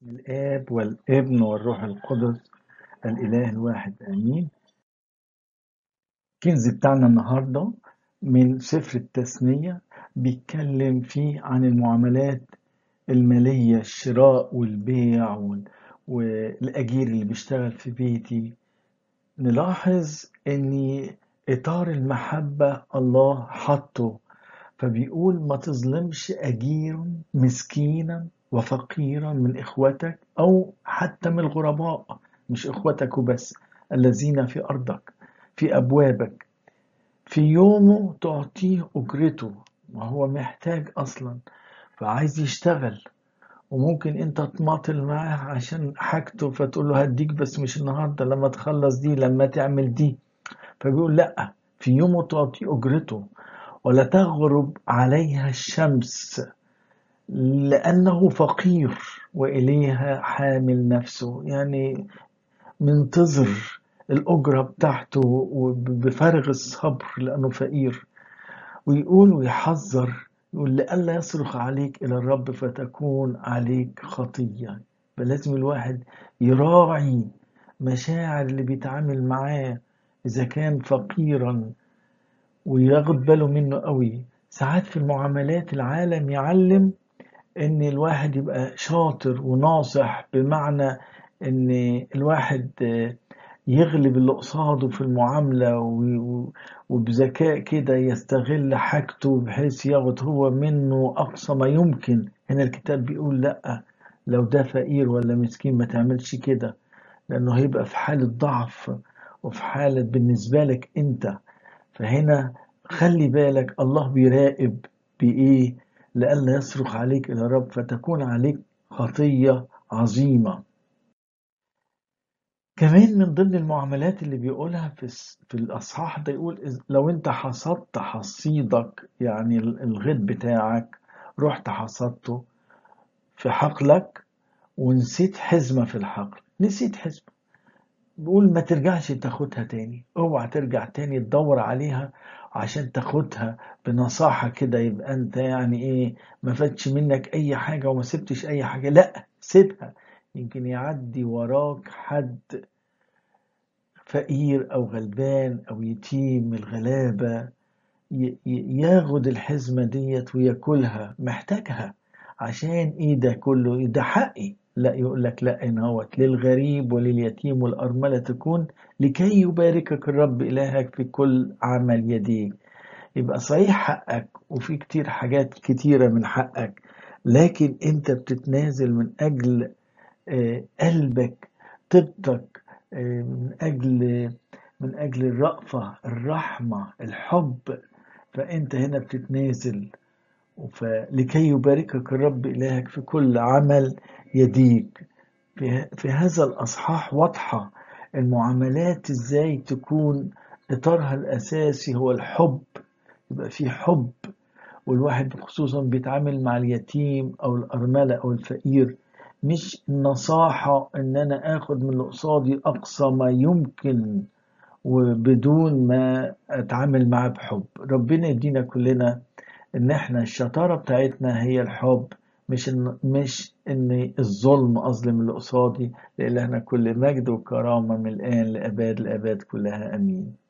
الآب والابن والروح القدس الإله الواحد آمين الكنز بتاعنا النهاردة من سفر التثنية بيتكلم فيه عن المعاملات المالية الشراء والبيع وال- والأجير اللي بيشتغل في بيتي نلاحظ ان اطار المحبة الله حطه فبيقول ما تظلمش اجير مسكينا وفقيرا من اخوتك او حتى من الغرباء مش اخوتك وبس الذين في ارضك في ابوابك في يومه تعطيه اجرته وهو محتاج اصلا فعايز يشتغل وممكن انت تماطل معاه عشان حاجته فتقول له هديك بس مش النهارده لما تخلص دي لما تعمل دي فبيقول لا في يومه تعطي اجرته ولا تغرب عليها الشمس لانه فقير واليها حامل نفسه يعني منتظر الاجره بتاعته بفارغ الصبر لانه فقير ويقول ويحذر يقول لئلا يصرخ عليك إلى الرب فتكون عليك خطية فلازم الواحد يراعي مشاعر اللي بيتعامل معاه إذا كان فقيرا وياخد باله منه قوي ساعات في المعاملات العالم يعلم ان الواحد يبقى شاطر وناصح بمعنى ان الواحد يغلب اللي قصاده في المعاملة وبذكاء كده يستغل حاجته بحيث ياخد هو منه أقصى ما يمكن هنا الكتاب بيقول لأ لو ده فقير ولا مسكين ما تعملش كده لأنه هيبقى في حالة ضعف وفي حالة بالنسبة لك أنت فهنا خلي بالك الله بيراقب بإيه لئلا يصرخ عليك إلى الرب فتكون عليك خطية عظيمة كمان من ضمن المعاملات اللي بيقولها في في الاصحاح ده يقول لو انت حصدت حصيدك يعني الغيط بتاعك رحت حصدته في حقلك ونسيت حزمه في الحقل نسيت حزمه بيقول ما ترجعش تاخدها تاني اوعى ترجع تاني تدور عليها عشان تاخدها بنصاحة كده يبقى انت يعني ايه ما فاتش منك اي حاجة وما سبتش اي حاجة لا سيبها يمكن يعدي وراك حد فقير أو غلبان أو يتيم من الغلابة ياخد الحزمة ديت وياكلها محتاجها عشان ايه ده كله ده حقي لا يقول لك لا ان هوت للغريب ولليتيم والأرملة تكون لكي يباركك الرب إلهك في كل عمل يديك يبقى صحيح حقك وفي كتير حاجات كتيرة من حقك لكن انت بتتنازل من أجل قلبك طيبتك من أجل من أجل الرأفة الرحمة الحب فأنت هنا بتتنازل لكي يباركك الرب إلهك في كل عمل يديك في هذا الأصحاح واضحة المعاملات إزاي تكون إطارها الأساسي هو الحب يبقى في حب والواحد خصوصا بيتعامل مع اليتيم أو الأرملة أو الفقير مش النصاحة ان انا اخد من اللي قصادي اقصى ما يمكن وبدون ما اتعامل معاه بحب ربنا يدينا كلنا ان احنا الشطارة بتاعتنا هي الحب مش إن مش ان الظلم اظلم اللي قصادي لإلهنا كل مجد وكرامة من الآن لأباد الآباد كلها أمين